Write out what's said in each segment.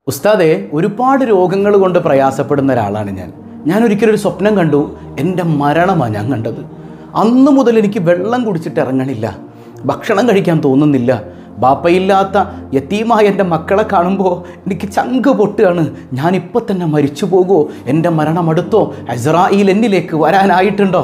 ഉസ്താദെ ഒരുപാട് രോഗങ്ങൾ കൊണ്ട് പ്രയാസപ്പെടുന്ന ഒരാളാണ് ഞാൻ ഞാൻ ഒരിക്കലൊരു സ്വപ്നം കണ്ടു എൻ്റെ മരണമാണ് ഞാൻ കണ്ടത് അന്ന് മുതൽ എനിക്ക് വെള്ളം കുടിച്ചിട്ട് ഇറങ്ങണില്ല ഭക്ഷണം കഴിക്കാൻ തോന്നുന്നില്ല ബാപ്പയില്ലാത്ത യത്തീമായ എൻ്റെ മക്കളെ കാണുമ്പോൾ എനിക്ക് ചങ്ക് പൊട്ടുകയാണ് ഞാനിപ്പോൾ തന്നെ മരിച്ചു പോകുമോ എൻ്റെ മരണം അടുത്തോ അസ്രായിൽ എന്നിലേക്ക് വരാനായിട്ടുണ്ടോ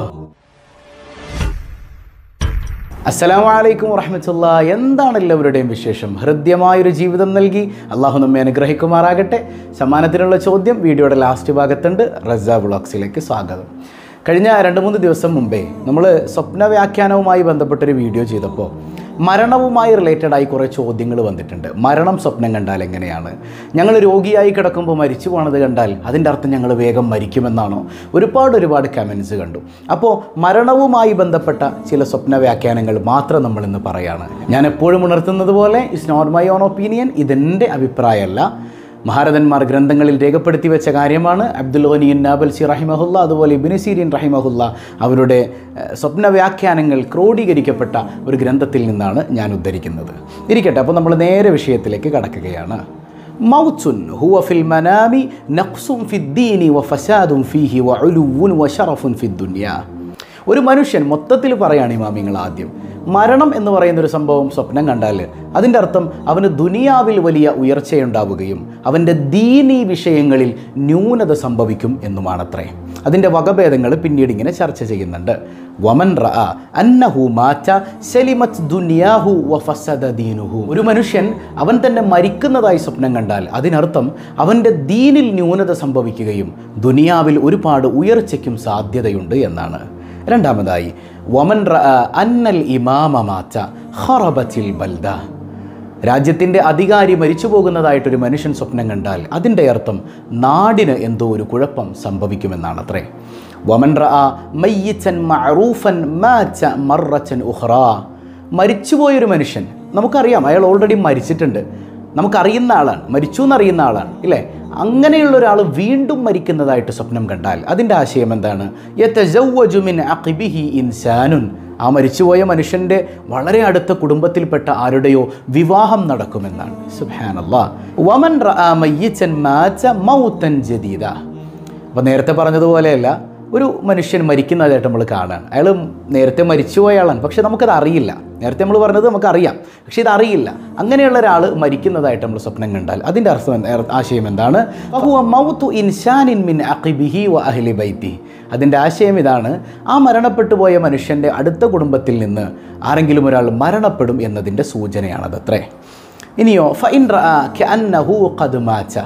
അസ്സലാമു അലൈക്കും വറഹമത്തുള്ള എന്താണ് എല്ലാവരുടെയും വിശേഷം ഹൃദ്യമായൊരു ജീവിതം നൽകി അള്ളാഹു നമ്മെ അനുഗ്രഹിക്കുമാറാകട്ടെ സമ്മാനത്തിനുള്ള ചോദ്യം വീഡിയോയുടെ ലാസ്റ്റ് ഭാഗത്തുണ്ട് റസ വ്ളോഗ്സിലേക്ക് സ്വാഗതം കഴിഞ്ഞ രണ്ട് മൂന്ന് ദിവസം മുമ്പേ നമ്മൾ സ്വപ്ന വ്യാഖ്യാനവുമായി ബന്ധപ്പെട്ടൊരു വീഡിയോ ചെയ്തപ്പോൾ മരണവുമായി റിലേറ്റഡ് ആയി കുറേ ചോദ്യങ്ങൾ വന്നിട്ടുണ്ട് മരണം സ്വപ്നം കണ്ടാൽ എങ്ങനെയാണ് ഞങ്ങൾ രോഗിയായി കിടക്കുമ്പോൾ മരിച്ചു പോണത് കണ്ടാൽ അതിൻ്റെ അർത്ഥം ഞങ്ങൾ വേഗം മരിക്കുമെന്നാണോ ഒരുപാട് ഒരുപാട് കമൻസ് കണ്ടു അപ്പോൾ മരണവുമായി ബന്ധപ്പെട്ട ചില സ്വപ്ന വ്യാഖ്യാനങ്ങൾ മാത്രം നമ്മൾ ഇന്ന് പറയാണ് ഞാൻ എപ്പോഴും ഉണർത്തുന്നത് പോലെ it's not my own opinion ഇതെൻ്റെ അഭിപ്രായമല്ല മഹാരഥന്മാർ ഗ്രന്ഥങ്ങളിൽ രേഖപ്പെടുത്തി വെച്ച കാര്യമാണ് അബ്ദുൽ ഗനിയൻ നാബൽസി റഹിമഹുല്ല അതുപോലെ ഇബിന് സീരിയൻ റഹിമഹുല്ല അവരുടെ ഏഹ്, സ്വപ്ന വ്യാഖ്യാനങ്ങൾ ക്രോഡീകരിക്കപ്പെട്ട ഒരു ഗ്രന്ഥത്തിൽ നിന്നാണ് ഞാൻ ഉദ്ധരിക്കുന്നത് ഇരിക്കട്ടെ അപ്പോൾ നമ്മൾ നേരെ വിഷയത്തിലേക്ക് കടക്കുകയാണ് മൗത്തുൻ ഹുവ ഫിൽ മനാമി നഖ്സും ഫിദ്ദീനി വ ഫസാദും ഫീഹി വ ഉലുവുൻ വ ഷറഫുൻ ഫിദ്ദുനിയ ഒരു മനുഷ്യൻ മൊത്തത്തിൽ പറയുകയാണ് ഇമാമിങ്ങൾ ആദ്യം മരണം എന്ന് പറയുന്ന ഒരു സംഭവം സ്വപ്നം കണ്ടാൽ അതിൻ്റെ അർത്ഥം അവന് ദുനിയാവിൽ വലിയ ഉയർച്ചയുണ്ടാവുകയും അവൻ്റെ ദീനീ വിഷയങ്ങളിൽ ന്യൂനത സംഭവിക്കും എന്നുമാണത്രേ അതിൻ്റെ വകഭേദങ്ങൾ പിന്നീട് ഇങ്ങനെ ചർച്ച ചെയ്യുന്നുണ്ട് വമൻ റഅ അന്നഹു മാറ്റ സലിമത് ദുനിയാഹു വ ഫസദ ദീനുഹു ഒരു മനുഷ്യൻ അവൻ തന്നെ മരിക്കുന്നതായി സ്വപ്നം കണ്ടാൽ അതിനർത്ഥം അവൻ്റെ ദീനിൽ ന്യൂനത സംഭവിക്കുകയും ദുനിയാവിൽ ഒരുപാട് ഉയർച്ചയ്ക്കും സാധ്യതയുണ്ട് എന്നാണ് രണ്ടാമതായി വമൻ റഅ അന്നൽ ഇമാമ മാറ്റ ഖറബത്തിൽ ബൽദ രാജ്യത്തിൻ്റെ അധികാരി മരിച്ചു പോകുന്നതായിട്ടൊരു മനുഷ്യൻ സ്വപ്നം കണ്ടാൽ അതിൻ്റെ അർത്ഥം നാടിന് എന്തോ ഒരു കുഴപ്പം സംഭവിക്കുമെന്നാണ് അത്രേ വമൻ റഅ മയ്യിച്ചൻ മഅറൂഫൻ മാച്ച മറച്ചൻ ഉഹ്റ മരിച്ചുപോയൊരു മനുഷ്യൻ നമുക്കറിയാം അയാൾ ഓൾറെഡി മരിച്ചിട്ടുണ്ട് നമുക്കറിയുന്ന ആളാണ് മരിച്ചു എന്നറിയുന്ന ആളാണ് ഇല്ലേ അങ്ങനെയുള്ള ഒരാൾ വീണ്ടും മരിക്കുന്നതായിട്ട് സ്വപ്നം കണ്ടാൽ അതിൻ്റെ ആശയം എന്താണ് യതസവ്വജു മിൻ അഖിബിഹി ഇൻസാനുൻ ആ മരിച്ചുപോയ മനുഷ്യൻ്റെ വളരെ അടുത്ത കുടുംബത്തിൽപ്പെട്ട ആരുടെയോ വിവാഹം നടക്കുമെന്നാണ് സുബ്ഹാനല്ലാ വമൻ റഅ മയ്യിച്ചൻ മാച്ച മൗതൻ ജദീദ അപ്പോൾ നേരത്തെ പറഞ്ഞതുപോലെയല്ല ഒരു മനുഷ്യൻ മരിക്കുന്നതായിട്ട് നമ്മൾ കാണാൻ അയാൾ നേരത്തെ മരിച്ചുപോയ ആളാണ് പക്ഷെ നമുക്കത് അറിയില്ല നേരത്തെ നമ്മൾ പറഞ്ഞത് നമുക്കറിയാം പക്ഷെ ഇതറിയില്ല അങ്ങനെയുള്ള ഒരാൾ മരിക്കുന്നതായിട്ട് നമ്മൾ സ്വപ്നം കണ്ടാൽ അതിൻ്റെ അർത്ഥം എന്ത്- ആശയം എന്താണ് ഫഹുവ മൗതു ഇൻസാനിൻ മിൻ അഖിബിഹി വ അഹ്ലി ബൈത്തി അതിൻ്റെ ആശയം ഇതാണ് ആ മരണപ്പെട്ടു പോയ മനുഷ്യൻ്റെ അടുത്ത കുടുംബത്തിൽ നിന്ന് ആരെങ്കിലും ഒരാൾ മരണപ്പെടും എന്നതിൻ്റെ സൂചനയാണതത്രേ ഇനിയോ ഫൈൻ റഅ കഅന്നഹു ഖദ് മാച്ച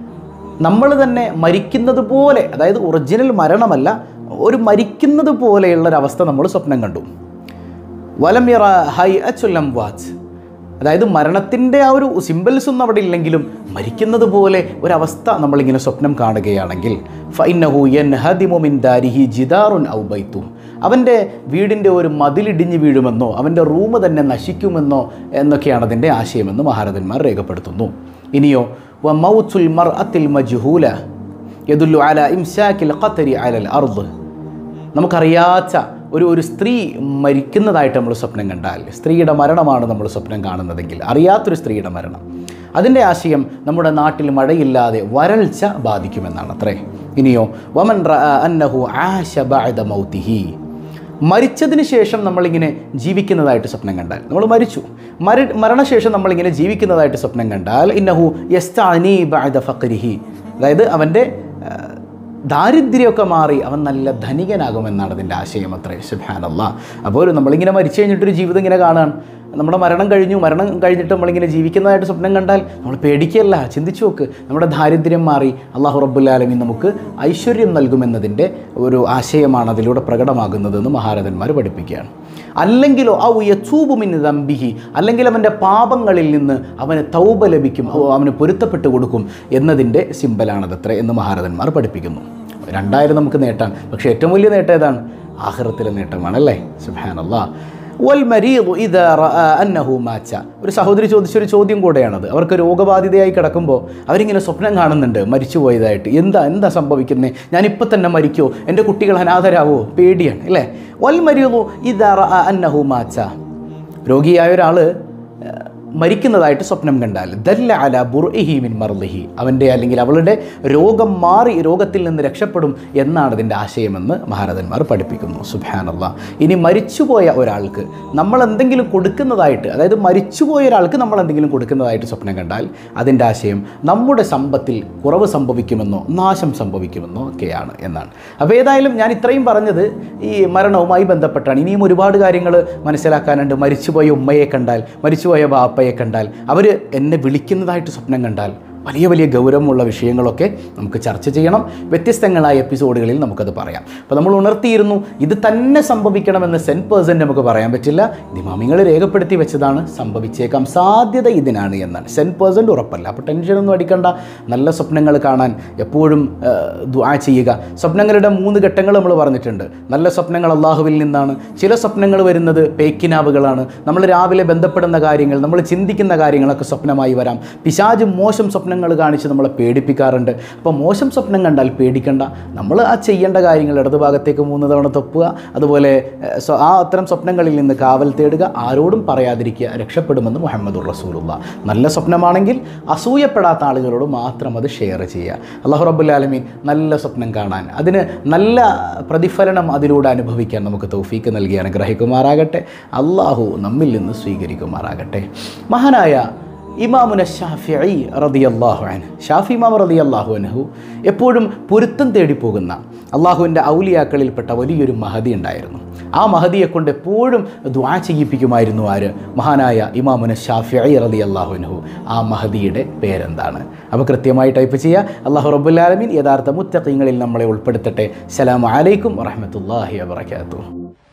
നമ്മൾ തന്നെ മരിക്കുന്നത് പോലെ അതായത് ഒറിജിനൽ മരണമല്ല ഒരു മരിക്കുന്നത് പോലെയുള്ള ഒരവസ്ഥ നമ്മൾ സ്വപ്നം കണ്ടു വലമിറ ഹൈ അച്ചുല്ലം വാച്ച് അതായത് മരണത്തിൻ്റെ ആ ഒരു സിമ്പിൾസ് ഒന്നും അവിടെ ഇല്ലെങ്കിലും മരിക്കുന്നത് പോലെ ഒരവസ്ഥ നമ്മളിങ്ങനെ സ്വപ്നം കാണുകയാണെങ്കിൽ ഫൈനഹു എൻ ഹദിമുമിൻ ദാരിഹി ജിദാറുൻ ഔ ബൈത്തു അവൻ്റെ വീടിൻ്റെ ഒരു മതിലിടിഞ്ഞ് വീഴുമെന്നോ അവൻ്റെ റൂം തന്നെ നശിക്കുമെന്നോ എന്നൊക്കെയാണ് അതിൻ്റെ ആശയമെന്ന് മഹാരഥന്മാർ രേഖപ്പെടുത്തുന്നു ഇനിയോ വ മൗത്തുൽ മർ അത്തിൽ മജ്ഹൂല യദുല്ലു അല ഇംസാക്കിൽ ഖത്തരി അലൽ അർദ് നമുക്കറിയാത്ത ഒരു ഒരു സ്ത്രീ മരിക്കുന്നതായിട്ട് നമ്മൾ സ്വപ്നം കണ്ടാൽ സ്ത്രീയുടെ മരണമാണ് നമ്മൾ സ്വപ്നം കാണുന്നതെങ്കിൽ അറിയാത്തൊരു സ്ത്രീയുടെ മരണം അതിൻ്റെ ആശയം നമ്മുടെ നാട്ടിൽ മഴയില്ലാതെ വരൾച്ച ബാധിക്കുമെന്നാണ് അത്രേ ഇനിയോ വമൻ റഅ അന്നഹു ആശ ബഅദ മൗതിഹി മരിച്ചതിന് ശേഷം നമ്മളിങ്ങനെ ജീവിക്കുന്നതായിട്ട് സ്വപ്നം കണ്ടാൽ നമ്മൾ മരിച്ചു മര മരണശേഷം നമ്മളിങ്ങനെ ജീവിക്കുന്നതായിട്ട് സ്വപ്നം കണ്ടാൽ ഇന്നഹു യസ്താനി ബഅദ ഫഖരിഹി അതായത് അവൻ്റെ ആ, ദാരിദ്ര്യമൊക്കെ മാറി അവൻ നല്ല ധനികനാകുമെന്നാണ് അതിൻ്റെ ആശയം അത്രേ സുബാനല്ല അപ്പോൾ ഒരു നമ്മളിങ്ങനെ മരിച്ചു കഴിഞ്ഞിട്ടൊരു ജീവിതം ഇങ്ങനെ കാണുകയാണ് നമ്മുടെ മരണം കഴിഞ്ഞു മരണം കഴിഞ്ഞിട്ട് നമ്മളിങ്ങനെ ജീവിക്കുന്നതായിട്ട് സ്വപ്നം കണ്ടാൽ നമ്മൾ പേടിക്കല്ല ചിന്തിച്ചു നോക്ക് നമ്മുടെ ദാരിദ്ര്യം മാറി അള്ളാഹു റബ്ബുല്ലാലമീൻ നമുക്ക് ഐശ്വര്യം നൽകുമെന്നതിൻ്റെ ഒരു ആശയമാണ് അതിലൂടെ പ്രകടമാകുന്നതെന്ന് മഹാരഥന്മാർ പഠിപ്പിക്കുകയാണ് അല്ലെങ്കിലോ ഔ യച്ചൂബുമിൻ ദംബിഹി അല്ലെങ്കിൽ അവൻ്റെ പാപങ്ങളിൽ നിന്ന് അവന് തൗബ ലഭിക്കും ഓ, അവന് പൊരുത്തപ്പെട്ട് കൊടുക്കും എന്നതിൻ്റെ സിമ്പലാണതത്ര എന്ന് മഹാരഥന്മാർ പഠിപ്പിക്കുന്നു രണ്ടായിരം നമുക്ക് നേട്ടാണ് പക്ഷേ ഏറ്റവും വലിയ നേട്ടം ഏതാണ് ആഹ്റത്തിലെ നേട്ടമാണല്ലേ സുബാനല്ലാ വൽ മരീദു ഇദാ റഅ അന്നഹു മാച്ച ഒരു സഹോദരി ചോദിച്ചൊരു ചോദ്യം കൂടെയാണത് അവർക്ക് രോഗബാധിതയായി കിടക്കുമ്പോൾ അവരിങ്ങനെ സ്വപ്നം കാണുന്നുണ്ട് മരിച്ചുപോയതായിട്ട് എന്താ എന്താ സംഭവിക്കുന്നത് ഞാനിപ്പോൾ തന്നെ മരിക്കോ എൻ്റെ കുട്ടികൾ അനാഥരാവോ പേടിയാണ് അല്ലേ വൽ മരീദു ഇദാ റഅ അന്നഹു മാച്ച രോഗിയായ ഒരാൾ മരിക്കുന്നതായിട്ട് സ്വപ്നം കണ്ടാൽ ദല്ല അല ബുർഇഹി മിൻ മർലിഹി അവൻ്റെ അല്ലെങ്കിൽ അവളുടെ രോഗം മാറി രോഗത്തിൽ നിന്ന് രക്ഷപ്പെടും എന്നാണ് അതിൻ്റെ ആശയമെന്ന് മഹാരഥന്മാർ പഠിപ്പിക്കുന്നു സുബാനല്ല ഇനി മരിച്ചുപോയ ഒരാൾക്ക് നമ്മൾ എന്തെങ്കിലും കൊടുക്കുന്നതായിട്ട് അതായത് മരിച്ചുപോയ ഒരാൾക്ക് നമ്മൾ എന്തെങ്കിലും കൊടുക്കുന്നതായിട്ട് സ്വപ്നം കണ്ടാൽ അതിൻ്റെ ആശയം നമ്മുടെ സമ്പത്തിൽ കുറവ് സംഭവിക്കുമെന്നോ നാശം സംഭവിക്കുമെന്നോ ഒക്കെയാണ് എന്നാണ് അപ്പോൾ ഏതായാലും ഞാൻ ഇത്രയും പറഞ്ഞത് ഈ മരണവുമായി ബന്ധപ്പെട്ടാണ് ഇനിയും ഒരുപാട് കാര്യങ്ങൾ മനസ്സിലാക്കാനുണ്ട് മരിച്ചുപോയ ഉമ്മയെ കണ്ടാൽ മരിച്ചുപോയ ബാപ്പയെ കണ്ടാൽ അവർ എന്നെ വിളിക്കുന്നതായിട്ട് സ്വപ്നം കണ്ടാൽ വലിയ വലിയ ഗൗരവമുള്ള വിഷയങ്ങളൊക്കെ നമുക്ക് ചർച്ച ചെയ്യണം വ്യത്യസ്തങ്ങളായ എപ്പിസോഡുകളിൽ നമുക്കത് പറയാം അപ്പോൾ നമ്മൾ ഉണർത്തിയിരുന്നു ഇത് തന്നെ സംഭവിക്കണമെന്ന് സെൻ പേഴ്സൻ്റ് നമുക്ക് പറയാൻ പറ്റില്ല ദിമാമിങ്ങൾ രേഖപ്പെടുത്തി വെച്ചതാണ് സംഭവിച്ചേക്കാം സാധ്യത ഇതിനാണ് എന്നാണ് സെൻ പേഴ്സൻ്റ് ഉറപ്പല്ല അപ്പോൾ ടെൻഷനൊന്നും അടിക്കണ്ട നല്ല സ്വപ്നങ്ങൾ കാണാൻ എപ്പോഴും ദുആ ചെയ്യുക സ്വപ്നങ്ങളുടെ മൂന്ന് ഘട്ടങ്ങൾ നമ്മൾ പറഞ്ഞിട്ടുണ്ട് നല്ല സ്വപ്നങ്ങൾ അള്ളാഹുവിൽ നിന്നാണ് ചില സ്വപ്നങ്ങൾ വരുന്നത് പേക്കിനാവുകളാണ് നമ്മൾ രാവിലെ ബന്ധപ്പെടുന്ന കാര്യങ്ങൾ നമ്മൾ ചിന്തിക്കുന്ന കാര്യങ്ങളൊക്കെ സ്വപ്നമായി വരാം പിശാജ് മോശം സ്വപ്നങ്ങൾ കാണിച്ച് നമ്മളെ പേടിപ്പിക്കാറുണ്ട് അപ്പോൾ മോശം സ്വപ്നം കണ്ടാൽ പേടിക്കണ്ട നമ്മൾ ആ ചെയ്യേണ്ട കാര്യങ്ങൾ ഇടതുഭാഗത്തേക്ക് മൂന്ന് തവണ തൊപ്പുക അതുപോലെ ഏഹ്, സ്വ- ആ അത്തരം സ്വപ്നങ്ങളിൽ നിന്ന് കാവൽ തേടുക ആരോടും പറയാതിരിക്കുക രക്ഷപ്പെടുമെന്ന് മുഹമ്മദുർ റസൂലുള്ള നല്ല സ്വപ്നമാണെങ്കിൽ അസൂയപ്പെടാത്ത ആളുകളോട് മാത്രം അത് ഷെയർ ചെയ്യുക അള്ളാഹു റബ്ബുല്ലാലമീൻ നല്ല സ്വപ്നം കാണാൻ അതിന് നല്ല പ്രതിഫലനം അതിലൂടെ അനുഭവിക്കാൻ നമുക്ക് തൗഫീക്ക് നൽകി അനുഗ്രഹിക്കുമാറാകട്ടെ അള്ളാഹു നമ്മിൽ നിന്ന് സ്വീകരിക്കുമാറാകട്ടെ മഹാനായ ഇമാമുന ഷാഫിഇ റളിയല്ലാഹു അൻഹു ഷാഫി ഇമാം റളിയല്ലാഹു അൻഹു എപ്പോഴും പൊരുത്തം തേടി പോകുന്ന അള്ളാഹുവിൻ്റെ ഔലിയാക്കളിൽപ്പെട്ട വലിയൊരു മഹതി ഉണ്ടായിരുന്നു ആ മഹദിയെ കൊണ്ട് എപ്പോഴും ദ്വാ ചെയ്യിപ്പിക്കുമായിരുന്നു ആര് മഹാനായ ഇമാമുന ഷാഫിഇ റളിയല്ലാഹു അൻഹു ആ മഹദിയുടെ പേരെന്താണ് അപ്പോൾ കൃത്യമായി ടൈപ്പ് ചെയ്യുക അള്ളാഹു റബ്ബുല്ലാലമീൻ യഥാർത്ഥ മുത്തഖീങ്ങളിൽ നമ്മളെ ഉൾപ്പെടുത്തട്ടെ സലാം അലൈക്കും വറഹ്മത്തുള്ളാഹി വബറകാതുഹു